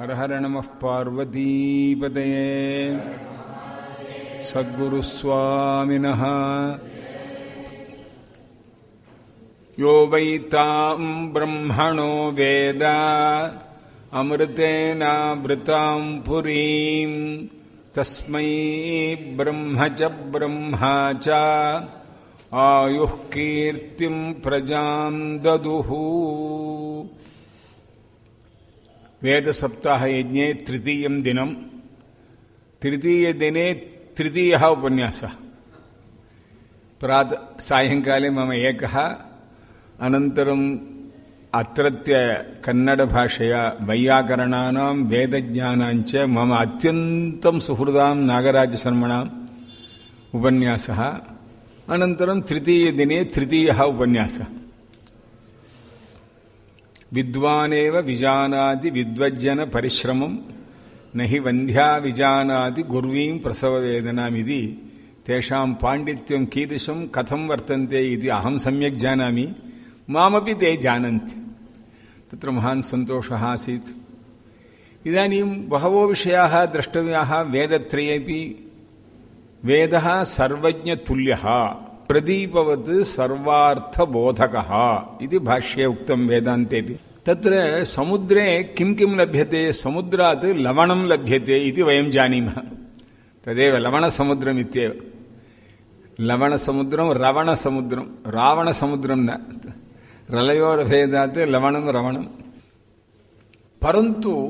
हर हर नमः पार्वतीपतये सद्गुरुस्वामिनः यो वै ताम् ब्रह्मणो वेद अमृतेनावृताम् पुरीम् तस्मै ब्रह्म च ब्रह्मा च आयुः कीर्तिम् प्रजाम् ददुः वेदसप्ताहयज्ञे तृतीयम् दिनम् तृतीयदिने तृतीयः उपन्यासः प्रातः सायङ्काले मम एकः अनन्तरम् अत्रत्य कन्नडभाषया वैयाकरणानां वेदज्ञानाञ्च मम अत्यन्तं सुहृदां नागराजशर्मणाम् उपन्यासः अनन्तरं तृतीयदिने तृतीयः उपन्यासः विद्वानेव विजानाति विद्वज्जनपरिश्रमम् न हि वन्ध्या विजानाति गुर्वीं प्रसववेदनामिति तेषां पाण्डित्यं कीदृशं कथं वर्तन्ते इति अहं सम्यक् जानामि मामपि ते जानन्ति तत्र महान् सन्तोषः आसीत् इदानीं बहवो विषयाः द्रष्टव्याः वेदत्रयेपि वेदः सर्वज्ञतुल्यः प्रदीपवत् सर्वार्थबोधकः इति भाष्ये उक्तं वेदान्तेपि तत्र समुद्रे किं किं लभ्यते समुद्रात् लवणं लभ्यते इति वयं जानीमः तदेव लवणसमुद्रमित्येव लवणसमुद्रं रवणसमुद्रं रावणसमुद्रं न रलयोर्भेदात् लवणं रवणं परन्तु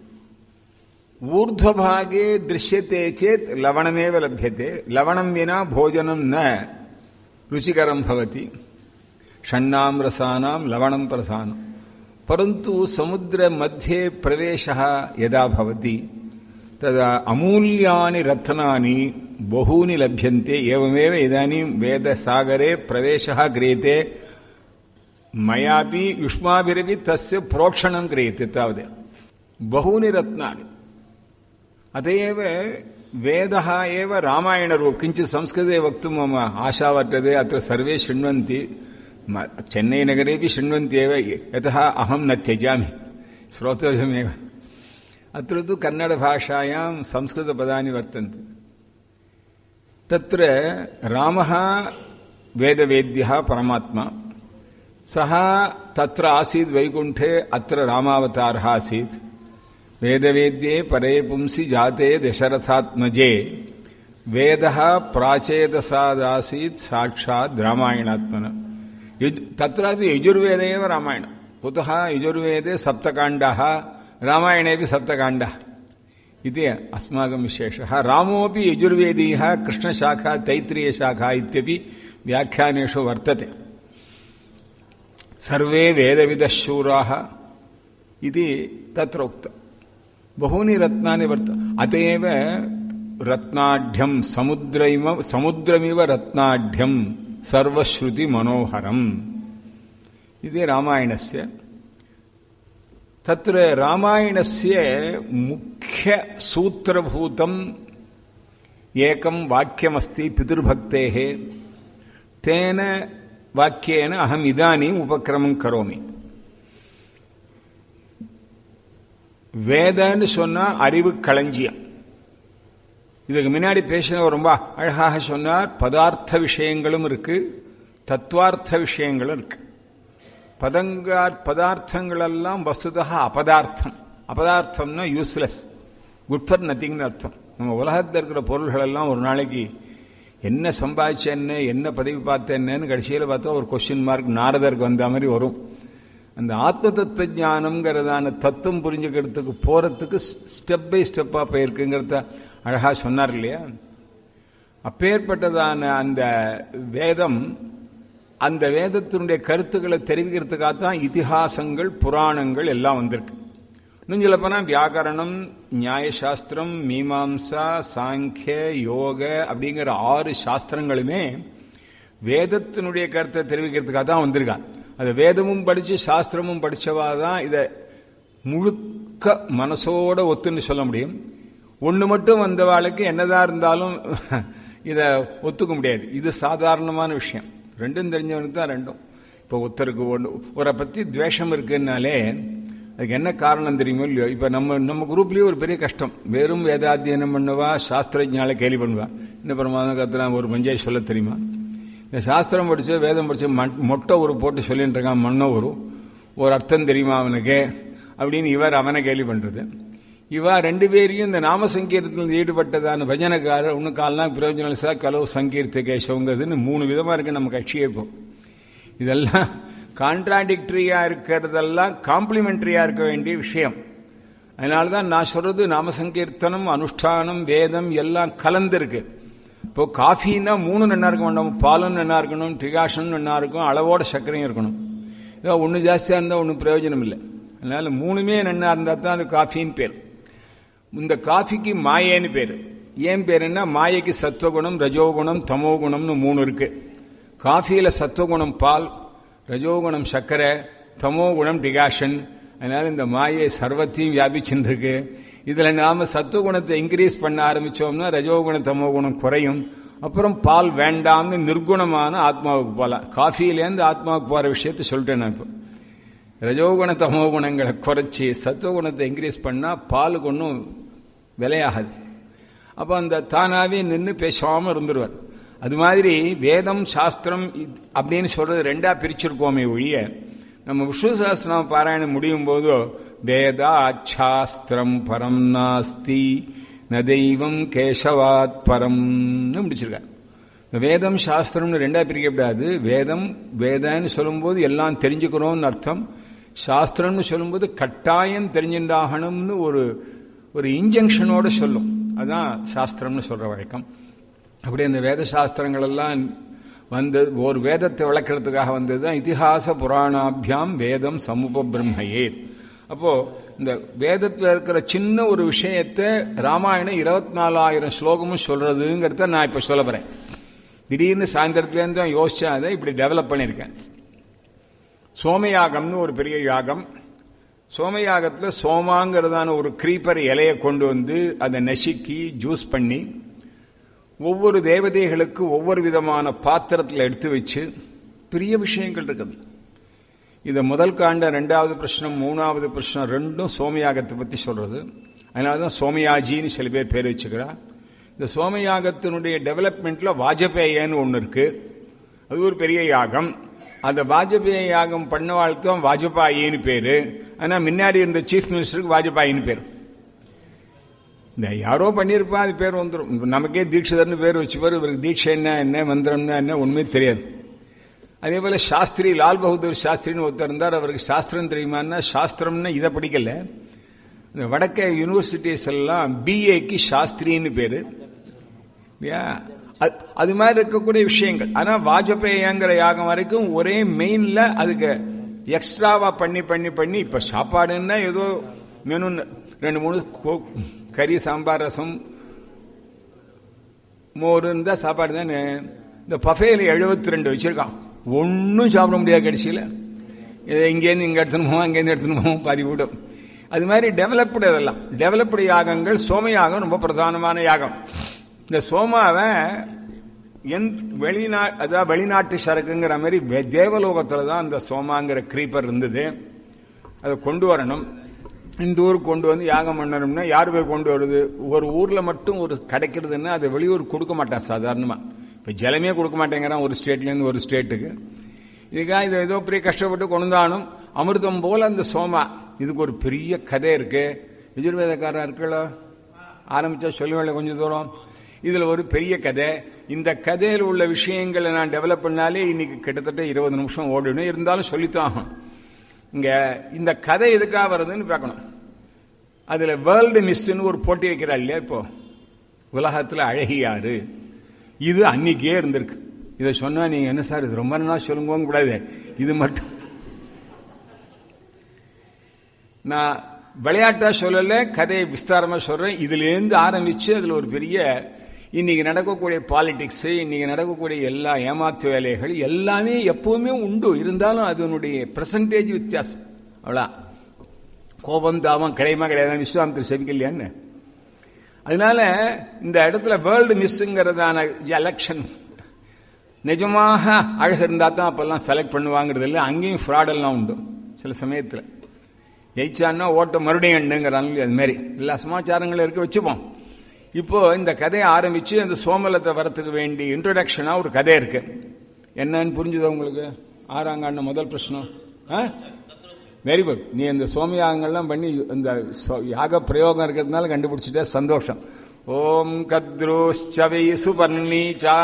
ऊर्ध्वभागे दृश्यते चेत् लवणमेव लभ्यते लवणं विना भोजनं न रुचिकरं भवति षण्णां रसानां लवणं प्रधानं परन्तु समुद्रमध्ये प्रवेशः यदा भवति तदा अमूल्यानि रत्नानि बहूनि लभ्यन्ते एवमेव इदानीं वेदसागरे प्रवेशः क्रियते मयापि युष्माभिरपि तस्य प्रोक्षणं क्रियते तावदेव बहूनि रत्नानि अत एव वेदः एव रामायणरूप किञ्चित् संस्कृते वक्तुं मम आशा वर्तते अत्र सर्वे शृण्वन्ति चेन्नैनगरेपि शृण्वन्ति एव यतः अहं न त्यजामि श्रोतव्यमेव अत्र तु कन्नडभाषायां संस्कृतपदानि वर्तन्ते तत्र रामः वेदवेद्यः परमात्मा सः तत्र आसीत् वैकुण्ठे अत्र रामावतारः आसीत् वेदवेद्ये परे पुंसि जाते दशरथात्मजे वेदः प्राचेदसादासीत् साक्षात् रामायणात्मन तत्रापि यजुर्वेद एव रामायणं कुतः यजुर्वेदे सप्तकाण्डाः रामायणेपि सप्तकाण्डाः इति अस्माकं विशेषः रामोऽपि यजुर्वेदीयः कृष्णशाखा तैत्रीयशाखा इत्यपि व्याख्यानेषु वर्तते सर्वे वेदविदः शूराः इति तत्र उक्तम् बहूनि रत्नानि वर्त अत एव रत्नाढ्यं समुद्रैव समुद्रमिव रत्नाढ्यं सर्वश्रुतिमनोहरम् इति रामायणस्य तत्र रामायणस्य मुख्यसूत्रभूतम् एकं वाक्यमस्ति पितृभक्तेः तेन वाक्येन अहम् इदानीम् उपक्रमं करोमि வேதன்னு சொன்னா அறிவு களஞ்சியம் இதுக்கு முன்னாடி பேசினவர் ரொம்ப அழகாக சொன்னார் பதார்த்த விஷயங்களும் இருக்கு தத்துவார்த்த விஷயங்களும் இருக்கு பதங்கா பதார்த்தங்கள் எல்லாம் வசுதா அபதார்த்தம் அபதார்த்தம்னா யூஸ்லெஸ் குட் ஃபார் நத்திங்னு அர்த்தம் நம்ம உலகத்தில் இருக்கிற பொருள்கள் எல்லாம் ஒரு நாளைக்கு என்ன சம்பாதிச்சேன்னு என்ன பதவி பார்த்தேன்னு கடைசியில் பார்த்தா ஒரு கொஸ்டின் மார்க் நாரதருக்கு வந்த மாதிரி வரும் அந்த ஆத்ம தத்துவ ஜானம்ங்கிறதான தத்துவம் புரிஞ்சுக்கிறதுக்கு போறதுக்கு ஸ்டெப் பை ஸ்டெப்பா போயிருக்குங்கிறத அழகா சொன்னார் இல்லையா அப்பேற்பட்டதான அந்த வேதம் அந்த வேதத்தினுடைய கருத்துக்களை தெரிவிக்கிறதுக்காக தான் இதிகாசங்கள் புராணங்கள் எல்லாம் வந்திருக்கு இன்னும் சொல்ல போனால் வியாக்கரணம் நியாயசாஸ்திரம் மீமாம்சா சாங்கிய யோக அப்படிங்கிற ஆறு சாஸ்திரங்களுமே வேதத்தினுடைய கருத்தை தெரிவிக்கிறதுக்காக தான் வந்திருக்கான் அது வேதமும் படித்து சாஸ்திரமும் படித்தவா தான் இதை முழுக்க மனசோட ஒத்துன்னு சொல்ல முடியும் ஒன்று மட்டும் வந்தவாளுக்கு என்னதான் இருந்தாலும் இதை ஒத்துக்க முடியாது இது சாதாரணமான விஷயம் ரெண்டும் தெரிஞ்சவனுக்கு தான் ரெண்டும் இப்போ ஒருத்தருக்கு ஒன்று ஒரை பற்றி துவேஷம் இருக்குன்னாலே அதுக்கு என்ன காரணம் தெரியுமோ இல்லையோ இப்போ நம்ம நம்ம குரூப்லேயே ஒரு பெரிய கஷ்டம் வெறும் வேதாத்தியனம் பண்ணுவா சாஸ்திரஜால கேலி பண்ணுவா என்ன பிரமாதம் கத்துனா ஒரு பஞ்சாயத்து சொல்ல தெரியுமா இந்த சாஸ்திரம் படிச்சு வேதம் படிச்சு மொட்டை ஒரு போட்டு சொல்லிட்டு இருக்கான் மண்ணோ ஒரு ஒரு அர்த்தம் தெரியுமா அவனுக்கு அப்படின்னு இவர் அவனை கேலி பண்றது இவா ரெண்டு பேரையும் இந்த நாம சங்கீர்த்தத்தில் ஈடுபட்டதான பஜனக்காரர் ஒன்று கால்லாம் பிரயோஜனசா கலவு சங்கீர்த்த கேசவங்கிறதுன்னு மூணு விதமா இருக்கு நம்ம கட்சியே இப்போ இதெல்லாம் கான்ட்ராடிக்டரியா இருக்கிறதெல்லாம் காம்ப்ளிமெண்டரியா இருக்க வேண்டிய விஷயம் அதனால தான் நான் சொல்றது நாம சங்கீர்த்தனம் அனுஷ்டானம் வேதம் எல்லாம் கலந்துருக்கு இப்போ காஃபின்னா மூணு நன்னா இருக்க வேண்டாம் பாலும் நன்னா இருக்கணும் டிகாஷனும் நன்னா இருக்கும் அளவோட சர்க்கரையும் இருக்கணும் ஏதோ ஒன்று ஜாஸ்தியாக இருந்தால் ஒன்றும் பிரயோஜனம் இல்லை அதனால மூணுமே நன்னா இருந்தால் தான் அது காஃபின்னு பேர் இந்த காஃபிக்கு மாயேன்னு பேர் ஏன் பேருன்னா மாயைக்கு சத்துவகுணம் ரஜோகுணம் தமோகுணம்னு மூணு இருக்கு காஃபியில் சத்துவகுணம் பால் ரஜோகுணம் சர்க்கரை தமோகுணம் டிகாஷன் அதனால இந்த மாயை சர்வத்தையும் வியாபிச்சுட்டு இருக்கு இதுல நாம சத்துவகுணத்தை இன்க்ரீஸ் பண்ண ஆரம்பிச்சோம்னா ரஜோகுணம் தமோகுணம் குறையும் அப்புறம் பால் வேண்டாம்னு நிர்குணமான ஆத்மாவுக்கு போகலாம் காஃபிலேருந்து ஆத்மாவுக்கு போற விஷயத்த சொல்லிட்டேன் நான் இப்போ ரஜோகுண தமோ குணங்களை குறைச்சி சத்துவகுணத்தை இன்க்ரீஸ் பண்ணால் பாலுக்கு ஒன்றும் விலையாகாது அப்போ அந்த தானாவே நின்று பேசாமல் இருந்துருவார் அது மாதிரி வேதம் சாஸ்திரம் அப்படின்னு சொல்றது ரெண்டா பிரிச்சிருக்கோமே ஒழிய நம்ம விஷ்ணு சாஸ்திரம் பாராயணம் முடியும் போதோ வேதாச்சாஸ்திரம் பரம் நாஸ்தி ந தெய்வம் கேசவாத் பரம்னு முடிச்சிருக்காரு வேதம் சாஸ்திரம்னு ரெண்டா பிரிக்கப்படாது வேதம் வேதன்னு சொல்லும்போது எல்லாம் தெரிஞ்சுக்கிறோம்னு அர்த்தம் சாஸ்திரம்னு சொல்லும்போது கட்டாயம் தெரிஞ்சுட்டாகணும்னு ஒரு ஒரு இன்ஜங்ஷனோட சொல்லும் அதான் சாஸ்திரம்னு சொல்ற வழக்கம் அப்படி அந்த வேத சாஸ்திரங்கள் எல்லாம் வந்து ஒரு வேதத்தை விளக்கிறதுக்காக வந்தது தான் இத்திஹாச புராணாபியாம் வேதம் சமூப பிரம்மையே அப்போ இந்த வேதத்தில் இருக்கிற சின்ன ஒரு விஷயத்தை ராமாயணம் இருபத்தி நாலாயிரம் ஸ்லோகமும் சொல்றதுங்கிறத நான் இப்ப சொல்ல போறேன் திடீர்னு சாயந்தரத்துலேருந்து தான் யோசிச்சா அதை இப்படி டெவலப் பண்ணியிருக்கேன் சோமயாகம்னு ஒரு பெரிய யாகம் சோமயாகத்தில் சோமாங்கிறதான ஒரு கிரீப்பர் இலையை கொண்டு வந்து அதை நசுக்கி ஜூஸ் பண்ணி ஒவ்வொரு தேவதைகளுக்கு ஒவ்வொரு விதமான பாத்திரத்தில் எடுத்து வச்சு பெரிய விஷயங்கள் இருக்குது இதை முதல் காண்ட ரெண்டாவது பிரச்சனை மூணாவது பிரச்சனை ரெண்டும் சோமயாகத்தை பற்றி சொல்றது அதனால தான் சோமயாஜின்னு சில பேர் பேர் வச்சுக்கிறா இந்த சோமயாகத்தினுடைய டெவலப்மெண்ட்ல வாஜபேயன்னு ஒன்று இருக்கு அது ஒரு பெரிய யாகம் அந்த வாஜபேய யாகம் பண்ணவாளுக்கு தான் வாஜபாயின்னு பேரு ஆனால் முன்னாடி இருந்த சீஃப் மினிஸ்டருக்கு வாஜபாயின்னு பேர் இந்த யாரோ பண்ணியிருப்பா அது பேர் வந்துடும் நமக்கே தீட்சிதர்னு பேர் வச்சுப்பார் இவருக்கு தீட்சை என்ன என்ன மந்திரம்னா என்ன உண்மை தெரியாது அதே போல சாஸ்திரி லால் பகதூர் சாஸ்திரின்னு ஒருத்தர் இருந்தார் அவருக்கு சாஸ்திரம் தெரியுமான்னா சாஸ்திரம்னு இதை படிக்கல இந்த வடக்க யூனிவர்சிட்டிஸ் எல்லாம் பிஏக்கு சாஸ்திரின்னு பேரு அது மாதிரி இருக்கக்கூடிய விஷயங்கள் ஆனா வாஜபேயங்கிற யாகம் வரைக்கும் ஒரே மெயின்ல அதுக்கு எக்ஸ்ட்ராவா பண்ணி பண்ணி பண்ணி இப்ப சாப்பாடுன்னா ஏதோ மெனு ரெண்டு மூணு கறி சாம்பார் ரசம் மோர் இருந்தா சாப்பாடு தானே இந்த பஃபேல எழுபத்தி ரெண்டு வச்சிருக்கான் ஒன்றும் சாப்பிட முடியாது கடைசியில் இங்கேருந்து இங்கே எடுத்துன்னு போவோம் அங்கேருந்து எடுத்துன்னு போவோம் பாதி விடும் அது மாதிரி டெவலப்டு அதெல்லாம் டெவலப்டு யாகங்கள் சோம யாகம் ரொம்ப பிரதானமான யாகம் இந்த சோமாவை எந் வெளிநா அதாவது வெளிநாட்டு சரக்குங்கிற மாதிரி தேவலோகத்தில் தான் அந்த சோமாங்கிற கிரீப்பர் இருந்தது அதை கொண்டு வரணும் இந்த ஊருக்கு கொண்டு வந்து யாகம் பண்ணணும்னா யார் போய் கொண்டு வருது ஒரு ஊரில் மட்டும் ஒரு கிடைக்கிறதுன்னா அதை வெளியூர் கொடுக்க மாட்டான் சாதாரணமாக இப்போ ஜலமே கொடுக்க மாட்டேங்கிறான் ஒரு ஸ்டேட்லேருந்து ஒரு ஸ்டேட்டுக்கு இதுக்காக இது ஏதோ பெரிய கஷ்டப்பட்டு கொண்டானும் அமிர்தம் போல அந்த சோமா இதுக்கு ஒரு பெரிய கதை இருக்கு எஜுர்வேதக்காரன் இருக்குல்ல ஆரம்பிச்சா சொல்லுவேன் கொஞ்சம் தூரம் இதில் ஒரு பெரிய கதை இந்த கதையில் உள்ள விஷயங்களை நான் டெவலப் பண்ணாலே இன்னைக்கு கிட்டத்தட்ட இருபது நிமிஷம் ஓடணும் இருந்தாலும் சொல்லித்தான் ஆகும் இங்க இந்த கதை எதுக்காக வருதுன்னு பார்க்கணும் அதுல வேர்ல்டு மிஸ்ன்னு ஒரு போட்டி வைக்கிறாள் இல்லையா இப்போ உலகத்துல அழகியாரு இது அன்னைக்கே இருந்திருக்கு இதை சொன்னா நீங்க என்ன சார் இது ரொம்ப நாள் சொல்லுங்க கூடாது இது மட்டும் நான் விளையாட்டா சொல்லல கதையை விஸ்தாரமா சொல்றேன் இதுல இருந்து ஆரம்பிச்சு அதுல ஒரு பெரிய இன்னைக்கு நடக்கக்கூடிய பாலிடிக்ஸ் இன்னைக்கு நடக்கக்கூடிய எல்லா ஏமாத்து வேலைகள் எல்லாமே எப்பவுமே உண்டு இருந்தாலும் அதனுடைய பிரசன்டேஜ் வித்தியாசம் அவ்வளோ கோபம் தாபம் கிடையுமா கிடையாது விஸ்வாமத்தில் செவிக்கலையான்னு அதனால இந்த இடத்துல வேர்ல்டு மிஸ்ஸுங்கிறதான எலெக்ஷன் நிஜமாக அழகு இருந்தால் தான் அப்பெல்லாம் செலக்ட் பண்ணுவாங்கிறது இல்லை அங்கேயும் ஃப்ராடெல்லாம் உண்டு சில சமயத்தில் ஜெயிச்சான்னா ஓட்ட மறுபடியும் எண்ணுங்கிறாங்க அது மாதிரி எல்லா சமாச்சாரங்களும் இருக்கு வச்சுப்போம் இப்போ இந்த கதையை ஆரம்பிச்சு அந்த சோமலத்தை வரத்துக்கு வேண்டி இன்ட்ரோடக்ஷனா ஒரு கதை இருக்கு என்னன்னு புரிஞ்சுதா உங்களுக்கு ஆறாங்காண்ட முதல் பிரச்சனை வெரி குட் நீ இந்த சோமயாகங்கள்லாம் பண்ணி இந்த சோ- யாக பிரயோகம் இருக்கிறதுனால கண்டுபிடிச்சிட்டே சந்தோஷம் ஓம் கத்ரோஷ்சவை சுபர்ணி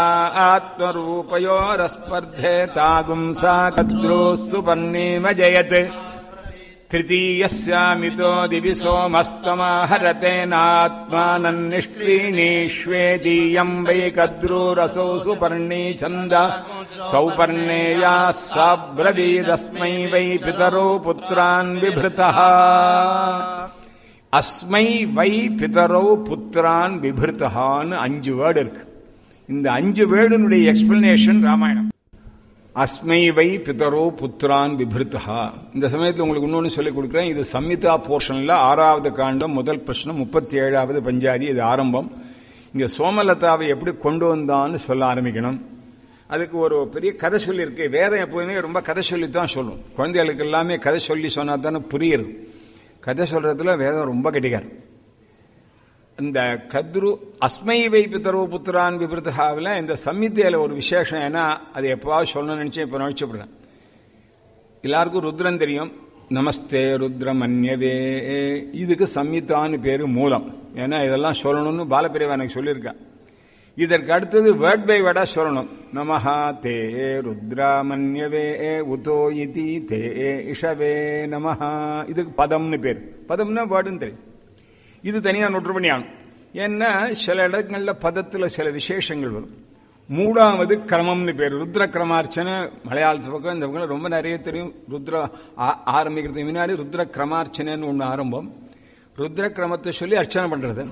ஆத்மரூபயோரஸ்பர்தே தாகும் சா கத்ரோ சுபர்ணி மஜயத் तृतीयस्यामितो दिवि सोमस्तमाहरतेनात्मानम् निष्क्रीणीष्वेदीयम् वै कद्रूरसौ सुपर्णी छन्द सौपर्णेया साब्रवीदस्मै वै पितरो पुत्रान् बिभृतः அஸ்மை வை பிதரோ புத்திரான் விபிருத்தகான்னு அஞ்சு வேர்டு இருக்கு இந்த அஞ்சு வேர்டுனுடைய எக்ஸ்பிளனேஷன் ராமாயணம் அஸ்மை வை பிதரோ புத்திரான் விபிருத்தா இந்த சமயத்தில் உங்களுக்கு இன்னொன்று சொல்லிக் கொடுக்குறேன் இது சம்மிதா போர்ஷன்ல ஆறாவது காண்டம் முதல் பிரச்சனை முப்பத்தி ஏழாவது பஞ்சாதி இது ஆரம்பம் இங்க சோமலதாவை எப்படி கொண்டு வந்தான்னு சொல்ல ஆரம்பிக்கணும் அதுக்கு ஒரு பெரிய கதை சொல்லியிருக்கு வேதம் எப்போதுமே ரொம்ப கதை சொல்லி தான் சொல்லும் குழந்தைகளுக்கு எல்லாமே கதை சொல்லி சொன்னா தானே புரியுது கதை சொல்றதுல வேதம் ரொம்ப கெட்டிக்கார் இந்த கத்ரு அஸ்மை வை பிதரோ புத்திரான் விபிருத்தாவில் இந்த சம்மித்தையில் ஒரு விசேஷம் ஏன்னா அது எப்பவாவது சொல்லணும்னு நினைச்சேன் இப்போ நினைச்சுப்படுறேன் எல்லாருக்கும் ருத்ரன் தெரியும் நமஸ்தே ருத்ரமன்யவே இதுக்கு சம்மிதான்னு பேரு மூலம் ஏன்னா இதெல்லாம் சொல்லணும்னு பாலப்பிரிவா எனக்கு சொல்லியிருக்கேன் இதற்கு அடுத்தது வேர்ட் பை வேர்டா சொல்லணும் நமஹா தே ருத்ராமன்யவே உதோ இதி தே இஷவே நமஹா இதுக்கு பதம்னு பேர் பதம்னா வேர்டுன்னு தெரியும் இது தனியாக நோட்டு பண்ணி ஆகணும் ஏன்னா சில இடங்கள்ல பதத்துல சில விசேஷங்கள் வரும் மூணாவது கிரமம்னு பேர் ருத்ர கிரமார்ச்சனை மலையாளத்து பக்கம் இந்த பக்கம் ரொம்ப நிறைய தெரியும் ருத்ர ஆ- ஆரம்பிக்கிறதுக்கு முன்னாடி ருத்ர கிரமார்ச்சனைன்னு ஒன்று ஆரம்பம் ருத்ர கிரமத்தை சொல்லி அர்ச்சனை பண்றது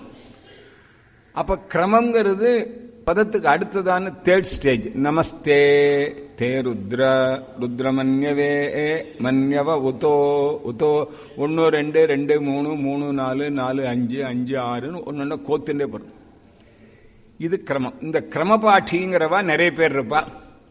அப்ப கிரமங்கிறது பதத்துக்கு அடுத்ததான தேர்ட் ஸ்டேஜ் நமஸ்தே தே ருத்ர ருத்ரமன்யவே மன்யவ உதோ உதோ ஒன்று ரெண்டு ரெண்டு மூணு மூணு நாலு நாலு அஞ்சு அஞ்சு ஆறுன்னு ஒன்று கோத்துட்டே போகிறோம் இது கிரமம் இந்த கிரமபாட்டிங்கிறவா நிறைய பேர் இருப்பா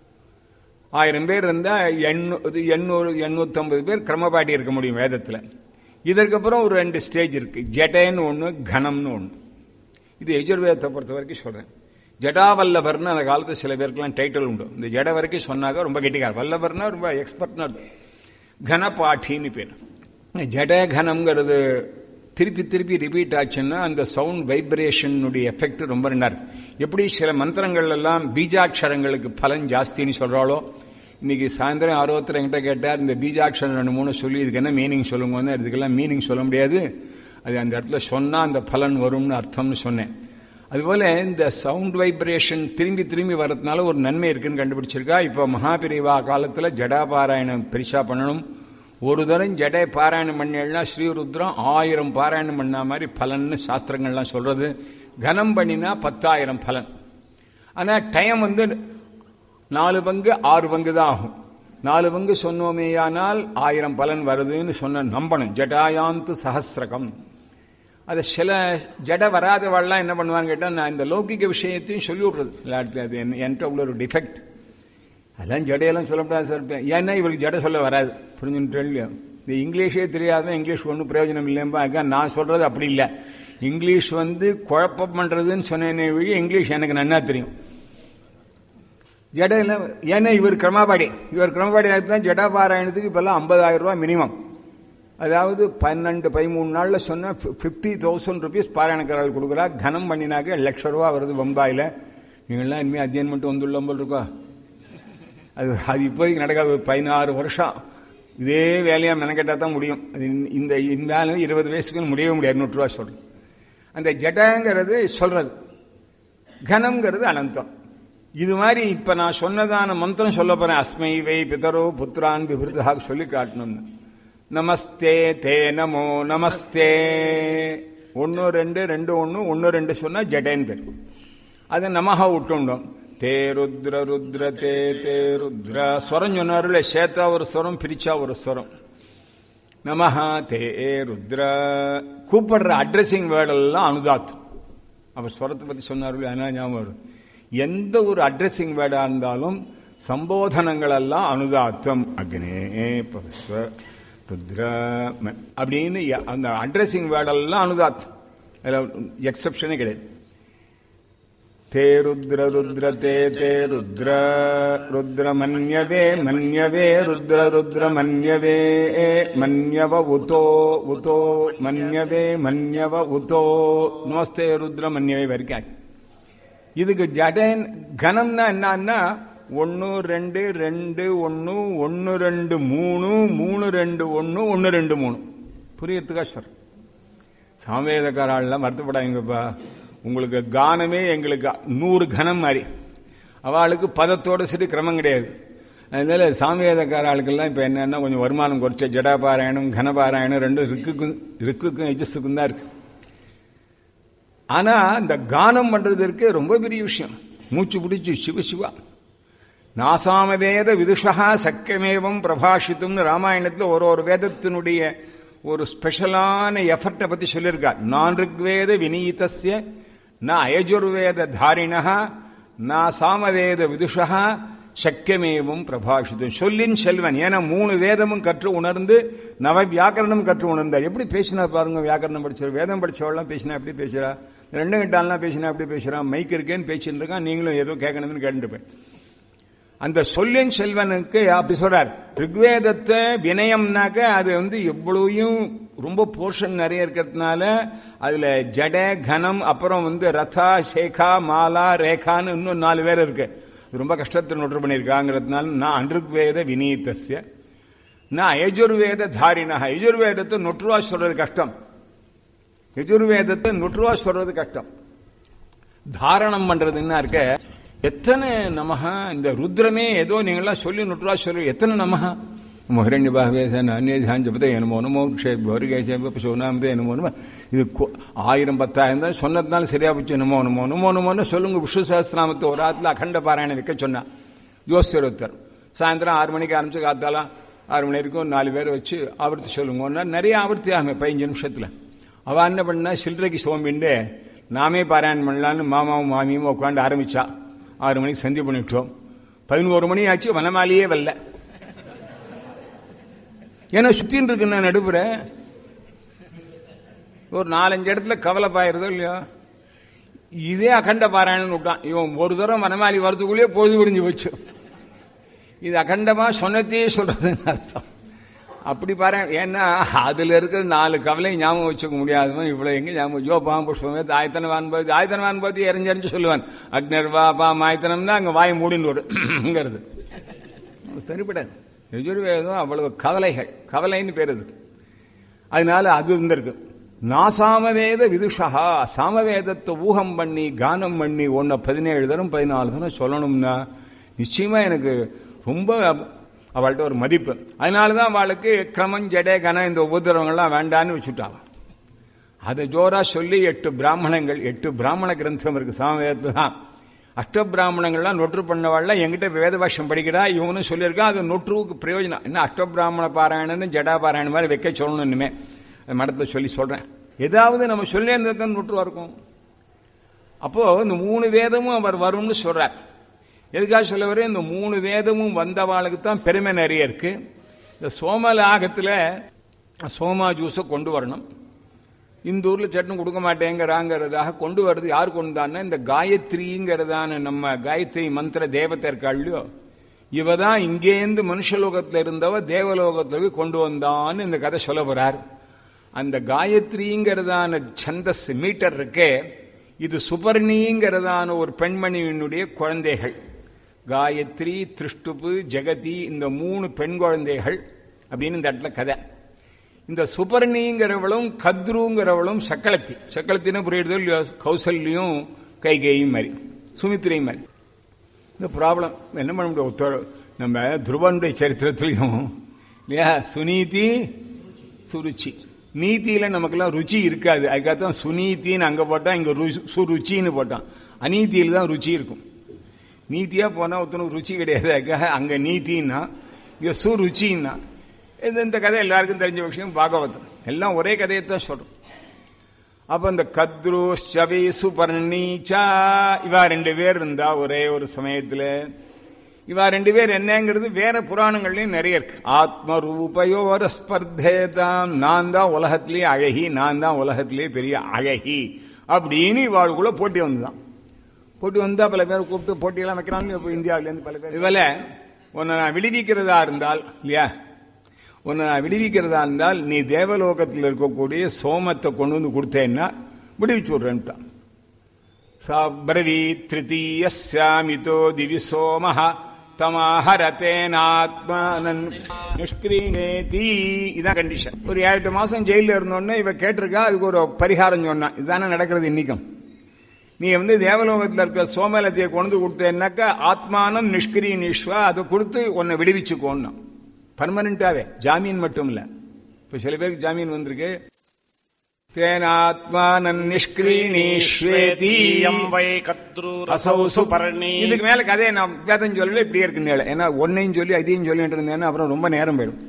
ஆயிரம் பேர் இருந்தா எண்ணூறு எண்ணூறு எண்ணூத்தம்பது பேர் கிரமபாட்டி இருக்க முடியும் வேதத்துல இதற்கப்புறம் ஒரு ரெண்டு ஸ்டேஜ் இருக்கு ஜடேன்னு ஒன்று கணம்னு ஒன்று இது எஜுர்வேதத்தை பொறுத்த வரைக்கும் சொல்றேன் ஜடாவல்லபர்னு அந்த காலத்து சில பேருக்குலாம் டைட்டில் உண்டு இந்த ஜட வரைக்கும் சொன்னாக்க ரொம்ப கெட்டிக்கார் வல்லபர்னா ரொம்ப எக்ஸ்பர்ட்னு அர்த்தம் கனபாட்டின்னு பேர் ஜட கனம்ங்கிறது திருப்பி திருப்பி ரிப்பீட் ஆச்சுன்னா அந்த சவுண்ட் வைப்ரேஷனுடைய எஃபெக்ட் ரொம்ப நல்லா இருக்கு எப்படி சில மந்திரங்கள் எல்லாம் பீஜாட்சரங்களுக்கு பலன் ஜாஸ்தின்னு சொல்றாளோ இன்னைக்கு சாயந்தரம் ஆர்வத்தில் என்கிட்ட கேட்டார் இந்த பீஜாட்சரம் ரெண்டு மூணு சொல்லி இதுக்கு என்ன மீனிங் சொல்லுங்க இதுக்கெல்லாம் மீனிங் சொல்ல முடியாது அது அந்த இடத்துல சொன்னா அந்த பலன் வரும்னு அர்த்தம்னு சொன்னேன் அதுபோல இந்த சவுண்ட் வைப்ரேஷன் திரும்பி திரும்பி வரதுனால ஒரு நன்மை இருக்குன்னு கண்டுபிடிச்சிருக்கா இப்போ மகாபிரிவா காலத்துல ஜடாபாராயணம் பெருசா பண்ணணும் ஒரு தரம் ஜடை பாராயணம் பண்ணா ஸ்ரீருத்ரம் ஆயிரம் பாராயணம் பண்ண மாதிரி பலன்னு சாஸ்திரங்கள்லாம் சொல்றது கனம் பண்ணினா பத்தாயிரம் பலன் ஆனா டைம் வந்து நாலு பங்கு ஆறு பங்கு தான் ஆகும் நாலு பங்கு சொன்னோமேயானால் ஆயிரம் பலன் வருதுன்னு சொன்ன நம்பணும் ஜடாயாந்து சஹசிரகம் அது சில ஜட வராதவாள்லாம் என்ன பண்ணுவான்னு கேட்டால் நான் இந்த லௌகிக விஷயத்தையும் சொல்லி விட்றது எல்லாத்துல அது என் என்கிட்ட உள்ள ஒரு டிஃபெக்ட் அதெல்லாம் ஜடையெல்லாம் சொல்லப்படாது சார் ஏன்னா இவருக்கு ஜடை சொல்ல வராது புரிஞ்சுட்டு இல்லையா இந்த இங்கிலீஷே தெரியாத இங்கிலீஷ் ஒன்றும் பிரயோஜனம் இல்லைம்பா அதுக்காக நான் சொல்றது அப்படி இல்லை இங்கிலீஷ் வந்து குழப்பம் பண்றதுன்னு சொன்னேனே வழி இங்கிலீஷ் எனக்கு நன்னா தெரியும் ஜடையில ஏன்னா இவர் கிரமபாடி இவர் கிரமபாடி தான் ஜடா பாராயணத்துக்கு இப்பெல்லாம் ஐம்பதாயிரம் ரூபாய் மினிமம் அதாவது பன்னெண்டு பதிமூணு நாள்ல சொன்ன ஃபிஃப்டி தௌசண்ட் ருபீஸ் பாராயணக்காரர்கள் கொடுக்குறா கனம் பண்ணினாக்க லட்ச ரூபா வருது பம்பாயில் நீங்கள்லாம் இனிமேல் அத்தியன் மட்டும் வந்துள்ள போல் இருக்கா அது அது இப்போதைக்கு நடக்காது ஒரு பதினாறு வருஷம் இதே வேலையா மெனக்கெட்டா தான் முடியும் அது இந்த- இந்த இந்த இருபது வயசுக்கு முடியவே முடியாது நூற்று ரூபா சொல்றேன் அந்த ஜடங்கிறது சொல்றது கனம்ங்கிறது அனந்தம் இது மாதிரி இப்ப நான் சொன்னதான மந்திரம் சொல்ல போறேன் அஸ்மை வை பிதரோ புத்திரான் விபிருத்தாக சொல்லி காட்டணும்னு நமஸ்தே தே நமோ நமஸ்தே ஒன்னு ரெண்டு ரெண்டு ஒன்னு ஒன்னு ரெண்டு சொன்னா ஜடேன் பேர் அது நமஹா விட்டுண்டோம் தே ருத்ர ருத்ர தே தே ருத்ர ஸ்வரம் சொன்னாருல சேத்தா ஒரு ஸ்வரம் பிரிச்சா ஒரு ஸ்வரம் நமஹா தே ருத்ர கூப்பிடுற அட்ரஸிங் வேர்டெல்லாம் அனுதாத் அவர் ஸ்வரத்தை பத்தி சொன்னார்கள் அதனால ஞாபகம் வரும் எந்த ஒரு அட்ரஸிங் வேர்டா இருந்தாலும் சம்போதனங்கள் எல்லாம் அனுதாத்தம் அக்னே பவிஸ்வ ருத்ர அப்படின்னு அந்த அட்ரஸிங் வேர்டெல்லாம் அனுதாத் அதில் எக்ஸப்ஷனே கிடையாது தே ருத்ர ருத்ர தே தே ருத்ர ருத்ர மன்யவே மன்யவே ருத்ர ருத்ர மன்யவே மன்யவ உதோ உதோ மன்யவே மன்யவ உதோ நமஸ்தே ருத்ர மன்யவே வரைக்கும் இதுக்கு ஜடன் கனம்னா என்னன்னா ஒன்று ரெண்டு ரெண்டு ஒன்று ஒன்று ரெண்டு மூணு மூணு ரெண்டு ஒன்று ஒன்று ரெண்டு மூணு புரியறதுக்கா சார் சாமவேதக்காரெல்லாம் வருத்தப்படாதீங்கப்பா உங்களுக்கு கானமே எங்களுக்கு நூறு கனம் மாதிரி அவளுக்கு பதத்தோட சரி கிரமம் கிடையாது அதனால சாமவேதக்கார ஆளுக்கெல்லாம் இப்போ என்னன்னா கொஞ்சம் வருமானம் குறைச்ச ஜடாபாராயணம் கனபாராயணம் ரெண்டும் ரிக்குக்கும் ரிக்குக்கும் எஜஸுக்கும் தான் இருக்கு ஆனா இந்த கானம் பண்றதற்கு ரொம்ப பெரிய விஷயம் மூச்சு பிடிச்சு சிவ சிவா நாசாமவேத விதுஷா சக்கியமேவம் பிரபாஷித்தும்னு ராமாயணத்தில் ஒரு ஒரு வேதத்தினுடைய ஒரு ஸ்பெஷலான எஃபர்ட்டை பத்தி சொல்லியிருக்கார் நான் ருக்வேத வினீதஸ்ய ந அயஜுர்வேத தாரிணா நா சாமவேத விதுஷா சக்கியமேவும் பிரபாஷிதம் சொல்லின் செல்வன் ஏன்னா மூணு வேதமும் கற்று உணர்ந்து நவ வியாக்கரணம் கற்று உணர்ந்தார் எப்படி பேசினா பாருங்க வியாக்கரணம் படிச்சவர் வேதம் படிச்சவெல்லாம் பேசினா எப்படி பேசுறா ரெண்டு கிட்டாலாம் பேசினா எப்படி பேசுறான் மைக் இருக்கேன்னு பேசிட்டு இருக்கான் நீங்களும் ஏதோ கேட்கணும்னு கேட்டுப்பேன் அந்த சொல்லின் செல்வனுக்கு அப்படி சொல்றார் ரிக்வேதத்தை வினயம்னாக்க அது வந்து எவ்வளவையும் ரொம்ப போர்ஷன் நிறைய இருக்கிறதுனால அதுல ஜட கனம் அப்புறம் வந்து ரதா சேகா மாலா ரேகான்னு இன்னும் நாலு பேர் இருக்கு ரொம்ப கஷ்டத்தை நொற்று பண்ணியிருக்காங்கிறதுனால நான் அன்றுக்வேத வினீதஸ்ய நான் யஜுர்வேத தாரினா யஜுர்வேதத்தை நொற்றுவா சொல்றது கஷ்டம் யஜுர்வேதத்தை நொற்றுவா சொல்றது கஷ்டம் தாரணம் பண்றதுன்னா இருக்க எத்தனை நமக இந்த ருத்ரமே ஏதோ நீங்களாம் சொல்லி நுட்ரா சொல்லி எத்தனை நமக மொஹரண்ய பாகவேசன் அந்நியாஞ்சபத்தை என்னமோ நமோ சோனாமதே என்னமோ நமோ இது ஆயிரம் பத்தாயிரம் தான் சொன்னதுனால சரியா போச்சு என்னமோ நமோ நமோ நமோன்னு சொல்லுங்க விஷ்ணு சஹஸ்திராமத்தை ஒரு ஆத்துல அகண்ட பாராயணம் வைக்க சொன்னா ஜோசியர் ஒருத்தர் சாயந்தரம் ஆறு மணிக்கு ஆரம்பிச்சு காத்தாலாம் ஆறு மணி வரைக்கும் நாலு பேர் வச்சு ஆவர்த்தி சொல்லுங்கன்னா நிறைய ஆவர்த்தி ஆகுமே பதினஞ்சு நிமிஷத்துல அவ என்ன பண்ணா சில்லறைக்கு சோம்பிண்டு நாமே பாராயணம் பண்ணலான்னு மாமாவும் மாமியும் உட்காந்து ஆரம்பிச்சா ஆறு மணிக்கு சந்தி பண்ணிவிட்டோம் பதினோரு மணி ஆச்சு வனமாலியே வரல ஏன்னா சுத்தின்னு இருக்கு நான் நடுப்புற ஒரு நாலஞ்சு இடத்துல கவலை பாயிருதோ இல்லையோ இதே அகண்ட பாராயணம் விட்டான் இவன் ஒரு தூரம் வனமாலி வரதுக்குள்ளேயே பொழுது விடிஞ்சு வச்சு இது அகண்டமா சொன்னத்தையே சொல்றதுன்னு அர்த்தம் அப்படி பாரு ஏன்னா அதுல இருக்கிற நாலு கவலை ஞாபகம் வச்சுக்க முடியாதவன் இவ்வளவு எங்க ஞாபகம் யோபாம் புஷ்பமே ஆயத்தனவான் போது ஆயத்தனவான் போது எரிஞ்சறிஞ்சு சொல்லுவான் அக்னர் வா பாம் ஆயத்தனம்னா அங்க வாய் மூடின்னு வருங்கிறது சரிப்படாது யஜுர்வேதம் அவ்வளவு கவலைகள் கவலைன்னு பேர் அது அதனால அது இருந்திருக்கு நாசாமவேத விதுஷா சாமவேதத்தை ஊகம் பண்ணி கானம் பண்ணி ஒன்ன பதினேழு தரம் பதினாலு தரம் சொல்லணும்னா நிச்சயமா எனக்கு ரொம்ப அவள்கிட்ட ஒரு மதிப்பு அதனால தான் அவளுக்கு கிரமம் ஜடே கனம் இந்த உபதிரவங்கள்லாம் வேண்டான்னு வச்சுட்டாங்க அதை ஜோரா சொல்லி எட்டு பிராமணங்கள் எட்டு பிராமண கிரந்தம் இருக்கு சாமவேதத்தில் தான் அஷ்ட பிராமணங்கள்லாம் நொற்று பண்ணவாள்லாம் எங்கிட்ட வேத பாஷம் படிக்கிறா இவனும் சொல்லியிருக்கான் அது நொற்றுவுக்கு பிரயோஜனம் என்ன அஷ்ட பிராமண பாராயணன்னு ஜடா பாராயணம் மாதிரி வைக்க சொல்லணும் இனிமே மடத்தை சொல்லி சொல்றேன் ஏதாவது நம்ம சொல்லி இருந்தது நொற்றுவா இருக்கும் அப்போ இந்த மூணு வேதமும் அவர் வரும்னு சொல்றார் எதுக்காக சொல்ல வர இந்த மூணு வேதமும் வந்தவாளுக்கு தான் பெருமை நிறைய இருக்கு இந்த சோமலாகத்தில் சோமா ஜூஸை கொண்டு வரணும் இந்த ஊர்ல சட்டம் கொடுக்க மாட்டேங்கிறாங்கிறதாக கொண்டு வர்றது யார் கொண்டு வந்தான்னா இந்த காயத்ரிங்கிறதான நம்ம காயத்ரி மந்திர தேவத்தை இருக்காள்லையோ இவ தான் இங்கேருந்து மனுஷலோகத்தில் இருந்தவ தேவலோகத்தில் கொண்டு வந்தான்னு இந்த கதை சொல்ல போறார் அந்த காயத்ரிங்கிறதான சந்தஸ் மீட்டர் இருக்கே இது சுபர்ணிங்கிறதான ஒரு பெண்மணியினுடைய குழந்தைகள் காயத்ரி திருஷ்டுப்பு ஜெகதி இந்த மூணு பெண் குழந்தைகள் அப்படின்னு இந்த இடத்துல கதை இந்த சுபர்ணிங்கிறவளும் கத்ருங்கிறவளும் சக்களத்தி சக்களத்தின்னு புரியுறது இல்லையோ கௌசல்யும் கைகேயும் மாதிரி சுமித்ரையும் மாதிரி இந்த ப்ராப்ளம் என்ன பண்ண முடியும் நம்ம துருவனுடைய சரித்திரத்திலையும் இல்லையா சுனீதி சுருச்சி நீதியில நமக்கெல்லாம் ருச்சி இருக்காது அதுக்காகத்தான் சுனீத்தின்னு அங்க போட்டா இங்க சுருச்சின்னு போட்டான் அநீதியில் தான் ருச்சி இருக்கும் நீதியா போனா ஒருத்தனுக்கு ருச்சி கிடையாது அதுக்காக அங்க நீதின்னா இங்க சுருச்சின்னா இது இந்த கதை எல்லாருக்கும் தெரிஞ்ச விஷயம் பாகவதம் எல்லாம் ஒரே கதையை தான் சொல்றோம் அப்ப இந்த கத்ரு சவி சுபர்ணீச்சா இவா ரெண்டு பேர் இருந்தா ஒரே ஒரு சமயத்துல இவா ரெண்டு பேர் என்னங்கிறது வேற புராணங்கள்லயும் நிறைய இருக்கு ஆத்ம ரூபயோர ஸ்பர்தேதாம் நான் தான் உலகத்திலேயே அழகி நான் தான் உலகத்திலேயே பெரிய அழகி அப்படின்னு இவாளுக்குள்ள போட்டி வந்துதான் போட்டி வந்தா பல பேர் கூப்பிட்டு போட்டியெல்லாம் வைக்கிறாங்க இப்போ இந்தியாவிலேருந்து பல பேர் இவல உன்னை நான் விடுவிக்கிறதா இருந்தால் இல்லையா உன்னை நான் விடுவிக்கிறதா இருந்தால் நீ தேவலோகத்தில் இருக்கக்கூடிய சோமத்தை கொண்டு வந்து கொடுத்தேன்னா விடுவிச்சு விட்றேன்ட்டான் சப்ரவீத் திருத்தீயஸ்யாமிதோ திவி சோமஹ தமாஹரத்தேனாத்மானன் நிஷ்கிரீணேதி இதான் கண்டிஷன் ஒரு ஏழு எட்டு மாசம் ஜெயில இருந்தோடனே இவ கேட்டிருக்கா அதுக்கு ஒரு பரிகாரம் சொன்னான் இதுதானே நடக்கிறது இன்னைக்கும் நீ வந்து தேவலோகத்தில் இருக்க சோமலத்தையை கொண்டு கொடுத்தேன்னாக்கா ஆத்மானம் நிஷ்கிரீனீஸ்வா அதை கொடுத்து உன்னை விடுவிச்சுக்கோன்னா பர்மனண்டாவே ஜாமீன் மட்டும் இல்ல இப்ப சில பேருக்கு ஜாமீன் வந்திருக்கு தேனாத்மானன் நிஷ்கிரீனீஸ்வேதி ஸ்வேதீயம் வை கத்ரூரசௌ சுபர்ணி இதுக்கு மேல கதையை நான் வேதம் சொல்லல இப்படியே இருக்குன்னு ஏன்னா ஒன்னையும் சொல்லி அதையும் சொல்லிட்டு இருந்தேன்னா அப்புறம் ரொம்ப நேரம் போயிடும்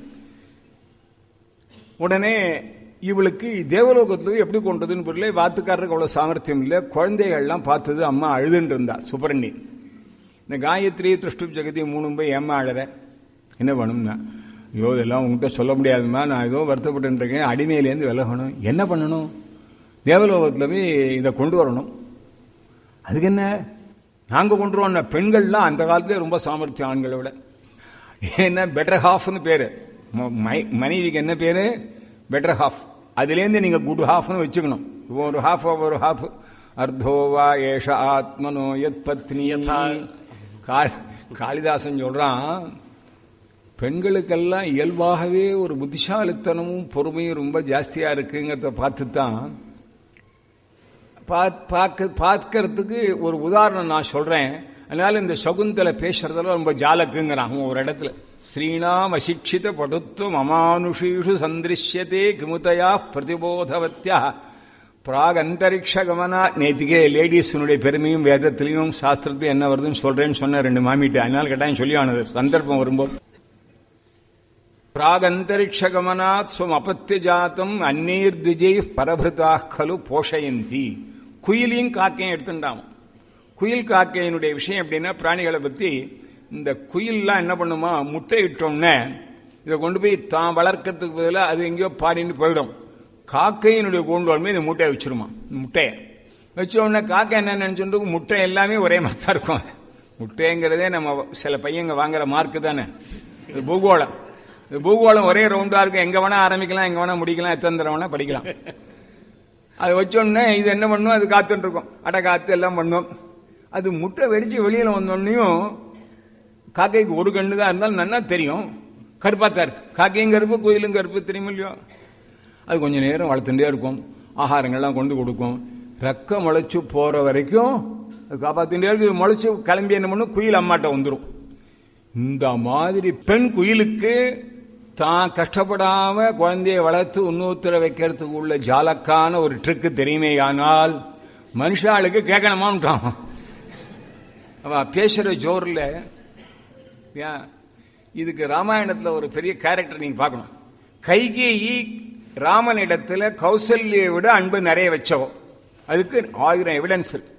உடனே இவளுக்கு தேவலோகத்துல எப்படி கொண்டதுன்னு புரியல வாத்துக்காரருக்கு அவ்வளவு சாமர்த்தியம் இல்லை குழந்தைகள்லாம் பார்த்தது அம்மா அழுதுன்னு இருந்தா சுப்பரண்ணி இந்த காயத்ரி திருஷ்டு ஜெகதி மூணு போய் ஏமா அழற என்ன பண்ணும்னா ஐயோ இதெல்லாம் உங்ககிட்ட சொல்ல முடியாதுமா நான் ஏதோ வருத்தப்பட்டு இருக்கேன் அடிமையிலேருந்து விலகணும் என்ன பண்ணணும் தேவலோகத்துல போய் இதை கொண்டு வரணும் அதுக்கு என்ன நாங்க கொண்டு வரோம் பெண்கள்லாம் அந்த காலத்துல ரொம்ப சாமர்த்தியம் ஆண்களை விட ஏன்னா பெட்டர் ஹாஃப்னு பேரு ம- மை- மனைவிக்கு என்ன பேரு பெட்டர் ஹாஃப் அதுலேருந்து நீங்க குட் ஹாஃப்னு வச்சுக்கணும் இப்போ ஒரு ஹாஃப் ஒரு ஹாஃப் அர்த்தோவா ஏஷ ஆத்மனோ யத் பத்னி காளிதாசன் சொல்றான் பெண்களுக்கெல்லாம் இயல்பாகவே ஒரு புத்திசாலித்தனமும் பொறுமையும் ரொம்ப ஜாஸ்தியா இருக்குங்கிறத பார்த்து தான் பார்க்க பார்க்கறதுக்கு ஒரு உதாரணம் நான் சொல்றேன் அதனால இந்த சகுந்தலை பேசுறதுல ரொம்ப ஜாலக்குங்கிறான் அவன் ஒரு இடத்துல ஸ்ரீணாம் அசிக்ஷித படுத்துவம் அமானுஷீஷு சந்திருஷ்யதே கிமுதையா பிரதிபோதவத்தியா பிராக் அந்தரிக்ஷ கமனா நேத்திக்கே லேடிஸினுடைய பெருமையும் வேதத்திலையும் சாஸ்திரத்தையும் என்ன வருதுன்னு சொல்றேன்னு சொன்ன ரெண்டு மாமிட்டு அதனால கட்டாயம் சொல்லி ஆனது சந்தர்ப்பம் வரும்போது பிராகந்தரிக்ஷகமனாத் ஸ்வம் அபத்திய ஜாத்தம் அந்நீர் திஜை பரபிருதா கலு போஷயந்தி குயிலையும் காக்கையும் எடுத்துட்டான் குயில் காக்கையினுடைய விஷயம் எப்படின்னா பிராணிகளை பத்தி இந்த குயில்லாம் என்ன பண்ணுமா முட்டை இட்டோன்னே இதை கொண்டு போய் தான் வளர்க்கறதுக்கு பதிலாக அது எங்கேயோ பாடின்னு போயிடும் காக்கையினுடைய கூண்டுவாலுமே இந்த முட்டையை வச்சிருமா இந்த முட்டையை வச்ச உடனே காக்கை என்ன நினைச்சுட்டு முட்டை எல்லாமே ஒரே மாதிரி தான் இருக்கும் முட்டைங்கிறதே நம்ம சில பையங்க வாங்குற மார்க்கு தானே இது பூகோளம் இது பூகோளம் ஒரே ரவுண்டா இருக்கும் எங்க வேணா ஆரம்பிக்கலாம் எங்க வேணா முடிக்கலாம் எத்தனை தடவை வேணா படிக்கலாம் அது வச்சோடனே இது என்ன பண்ணும் அது காத்துட்டு இருக்கும் அடை காத்து எல்லாம் பண்ணும் அது முட்டை வெடிச்சு வெளியில வந்தோடனையும் காக்கைக்கு ஒரு கண்ணு தான் இருந்தாலும் நல்லா தெரியும் கருப்பாத்தான் இருக்கு காக்கையும் கருப்பு குயிலும் கருப்பு தெரியும் இல்லையோ அது கொஞ்ச நேரம் வளர்த்துட்டே இருக்கும் ஆகாரங்கள்லாம் கொண்டு கொடுக்கும் ரெக்க முளைச்சு போற வரைக்கும் அது காப்பாத்திட்டே இருக்கு முளைச்சு கிளம்பி என்ன பண்ணும் குயில் அம்மாட்ட வந்துடும் இந்த மாதிரி பெண் குயிலுக்கு தான் கஷ்டப்படாம குழந்தையை வளர்த்து இன்னொருத்தர வைக்கிறதுக்கு உள்ள ஜாலக்கான ஒரு ட்ரிக்கு தெரியுமே ஆனால் மனுஷாளுக்கு கேட்கணுமான்ட்டான் அவ பேசுற ஜோர்ல ஏன், இதுக்கு ராமாயணத்துல ஒரு பெரிய கேரக்டர் நீங்க பார்க்கணும் கைகேயி ராமனிடத்துல கௌசல்யை விட அன்பு நிறைய வச்சவோ அதுக்கு ஆயிரம் எவிடன்ஸ் இருக்கு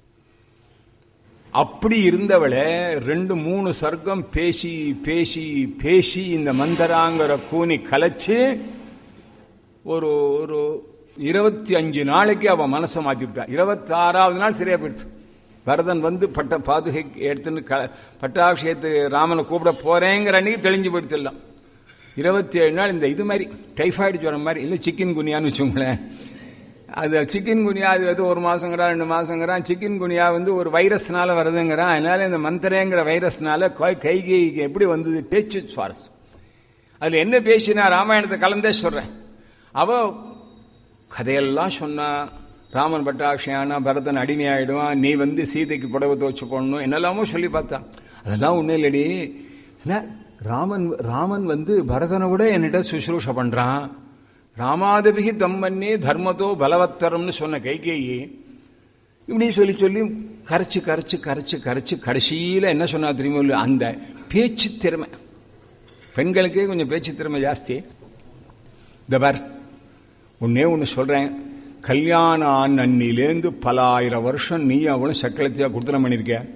அப்படி இருந்தவளை ரெண்டு மூணு சர்க்கம் பேசி பேசி பேசி இந்த மந்தராங்கிற கூனி கலைச்சு ஒரு ஒரு இருபத்தி அஞ்சு நாளைக்கு அவன் மனசை மாத்தி விட்டான் இருபத்தி ஆறாவது நாள் சரியா போயிடுச்சு பரதன் வந்து பட்ட பாதுகை எடுத்துன்னு க- பட்டாபிஷேகத்து ராமனை கூப்பிட போறேங்கிற அன்னைக்கு தெளிஞ்சு போயிடுத்து எல்லாம் இருபத்தி ஏழு நாள் இந்த இது மாதிரி டைஃபாய்டு ஜுரம் மாதிரி இல்லை சிக்கன் குனியான்னு வச்சுங்களேன் அது சிக்கன் குனியா அது வந்து ஒரு மாசங்கிறான் ரெண்டு மாசங்கிறான் சிக்கன் குனியா வந்து ஒரு வைரஸ்னால வருதுங்கிறான் அதனால இந்த மந்தரேங்கிற வைரஸ்னால கை- கைகைக்கு எப்படி வந்தது பேச்சு சுவாரஸ் அதுல என்ன பேசினா ராமாயணத்தை கலந்தே சொல்றேன் அவ கதையெல்லாம் சொன்னா ராமன் பட்டாபிஷேகனா பரதன் அடிமையாயிடுவான் நீ வந்து சீதைக்கு புடவை துவச்சு போடணும் என்னெல்லாமோ சொல்லி பார்த்தான் அதெல்லாம் ஒண்ணும் இல்லடி என்ன ராமன் ராமன் வந்து பரதனை விட என்கிட்ட சுசுரூஷ பண்றான் ராமாதபிகி தம்மன்னே தர்மத்தோ பலவத்தரம்னு சொன்ன கைகேயி இப்படி சொல்லி சொல்லி கரைச்சு கரைச்சு கரைச்சு கரைச்சு கடைசியில என்ன சொன்னா தெரியுமோ இல்லையோ, அந்த பேச்சு திறமை பெண்களுக்கே கொஞ்சம் பேச்சு திறமை ஜாஸ்தி இந்த பார் ஒன்னே ஒன்று சொல்றேன் கல்யாணம் ஆன அன்னிலேருந்து பல ஆயிரம் வருஷம் நீ அவனும் சக்கலத்தையா குடுத்தனம் பண்ணியிருக்க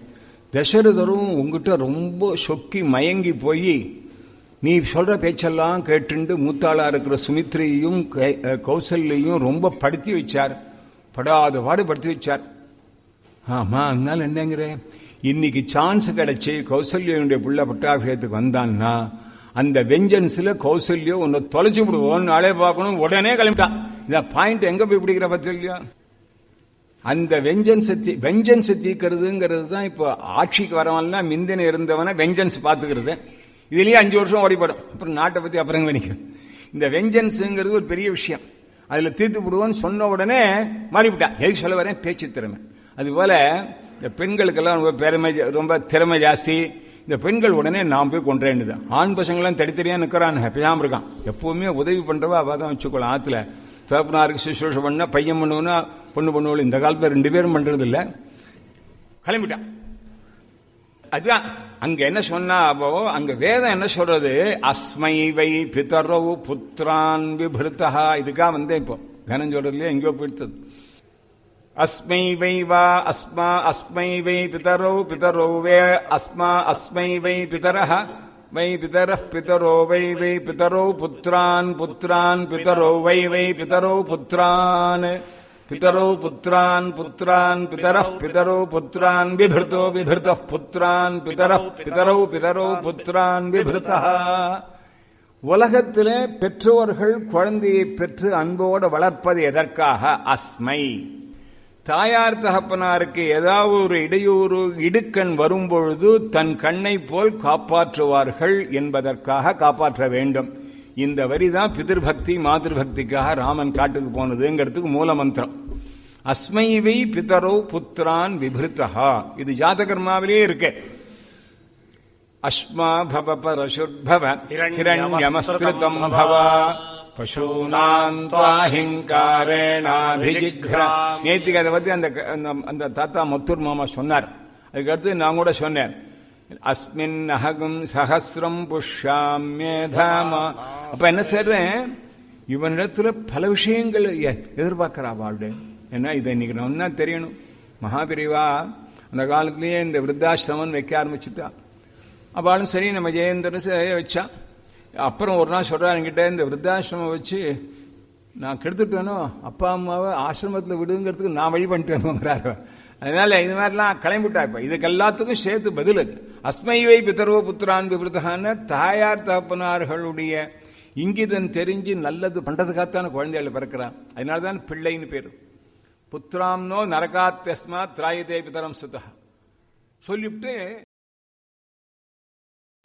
தசரதரும் உங்ககிட்ட ரொம்ப சொக்கி மயங்கி போய் நீ சொல்ற பேச்செல்லாம் கேட்டுண்டு மூத்தாளா இருக்கிற சுமித்ரையும் கௌசல்யையும் ரொம்ப படுத்தி வச்சார் படாத பாடு படுத்தி வச்சார் ஆமா அதனால என்னங்கிற இன்னைக்கு சான்ஸ் கிடைச்சி கௌசல்யனுடைய புள்ள பட்டாபிஷேகத்துக்கு வந்தான்னா அந்த வெஞ்சன்ஸ்ல கௌசல்யோ உன்னை தொலைச்சு விடுவோம் நாளே பார்க்கணும் உடனே கிளம்பிட்டான் இந்த பாயிண்ட் எங்க போய் பிடிக்கிற பத்திரிலையோ அந்த வெஞ்சன்ஸை தீ வெஞ்சன்ஸை தீக்கிறதுங்கிறது தான் இப்போ ஆட்சிக்கு வரவன்லாம் மிந்தின இருந்தவன வெஞ்சன்ஸ் பார்த்துக்கிறது இதுலயே அஞ்சு வருஷம் ஓடிப்படும் அப்புறம் நாட்டை பத்தி அப்புறம் நினைக்கிறேன் இந்த வெஞ்சன்ஸுங்கிறது ஒரு பெரிய விஷயம் அதுல தீர்த்து விடுவோன்னு சொன்ன உடனே மாறிவிட்டான் எதுக்கு சொல்ல வரேன் பேச்சு திறமை அதுபோல இந்த பெண்களுக்கெல்லாம் ரொம்ப பெருமை ரொம்ப திறமை ஜாஸ்தி இந்த பெண்கள் உடனே நான் போய் கொன்றேன்னுது ஆண் பசங்களாம் தடித்தடியா நிற்கிறான் பேசாம இருக்கான் எப்பவுமே உதவி பண்றவா அவ தான் வச்சுக்கலாம் ஆத்துல தகப்பனாருக்கு சுசுரூஷம் பண்ணா பையன் பண்ணுவனா பொண்ணு பண்ணுவோம் இந்த காலத்துல ரெண்டு பேரும் பண்றது இல்ல கிளம்பிட்டான் அதுதான் அங்க என்ன சொன்னா அப்போ அங்க வேதம் என்ன சொல்றது அஸ்மை வை பிதரவு புத்திரான் விபிருத்தா இதுக்காக வந்தேன் இப்போ கனம் சொல்றதுலயே எங்கேயோ போயிடுத்தது अस्मै वै वा अस्मा अस्मै वै पितरौ पितरौ वे अस्मा अस्मै वै पितरः वै पितरः पितरो वै वै पितरौ पुत्रान् पुत्रान् पितरौ वै वै पितरौ पुत्रान् पितरौ पुत्रान् पुत्रान् पितरः पितरौ पुत्रान् बिभृतो बिभृतः पुत्रान् पितरः पितरौ पितरौ पुत्रान् बिभृतः உலகத்திலே பெற்றோர்கள் குழந்தையை பெற்று அன்போடு வளர்ப்பது எதற்காக அஸ்மை தாயார் தகப்பனாருக்கு ஏதாவது ஒரு இடையூறு இடுக்கண் வரும்பொழுது தன் கண்ணை போல் காப்பாற்றுவார்கள் என்பதற்காக காப்பாற்ற வேண்டும் இந்த வரிதான் பிதிர்பக்தி மாதிர்பக்திக்காக ராமன் காட்டுக்கு போனதுங்கிறதுக்கு மூல மந்திரம் அஸ்மைவை பிதரோ புத்திரான் விபிருத்தா இது ஜாதகர்மாவிலே இருக்கு அஸ்மா பவ பரசுர்பவ ஹிரண்யமஸ்திருதம் பவ பசூனாந்தாஹிங்காரேணாபிஜிக்ரா நேற்றுக்கு அதை பத்தி அந்த அந்த தாத்தா மத்தூர் மாமா சொன்னார் அதுக்கு அடுத்து நான் கூட சொன்னேன் அஸ்மின் அஹகும் சஹசிரம் புஷ்யாமியதாமா அப்ப என்ன சொல்றேன் இவனிடத்துல பல விஷயங்கள் எதிர்பார்க்கிறா வாழ்டு ஏன்னா இதை இன்னைக்கு நான் தான் தெரியணும் மகாபிரிவா அந்த காலத்திலேயே இந்த விருத்தாசிரமம் வைக்க ஆரம்பிச்சுட்டா அவளும் சரி நம்ம ஜெயேந்திரன் வச்சான் அப்புறம் ஒரு நாள் சொல்றா என்கிட்ட இந்த விருத்தாசிரமம் வச்சு நான் கெடுத்துட்டேனோ அப்பா அம்மாவை ஆசிரமத்தில் விடுங்கிறதுக்கு நான் வழி பண்ணிட்டேனுங்கிறாரு அதனால இது மாதிரிலாம் கிளம்பிட்டா இப்ப இதுக்கு எல்லாத்துக்கும் சேர்த்து பதில் அது அஸ்மைவை பிதர்வ புத்திரான் விபிருத்தான தாயார் தகப்பனார்களுடைய இங்கிதம் தெரிஞ்சு நல்லது பண்றதுக்காகத்தான குழந்தைகள் பிறக்கிறான் அதனாலதான் பிள்ளைன்னு பேரு புத்திராம்னோ நரகாத்தஸ்மா திராயதே பிதரம் சுதா சொல்லிவிட்டு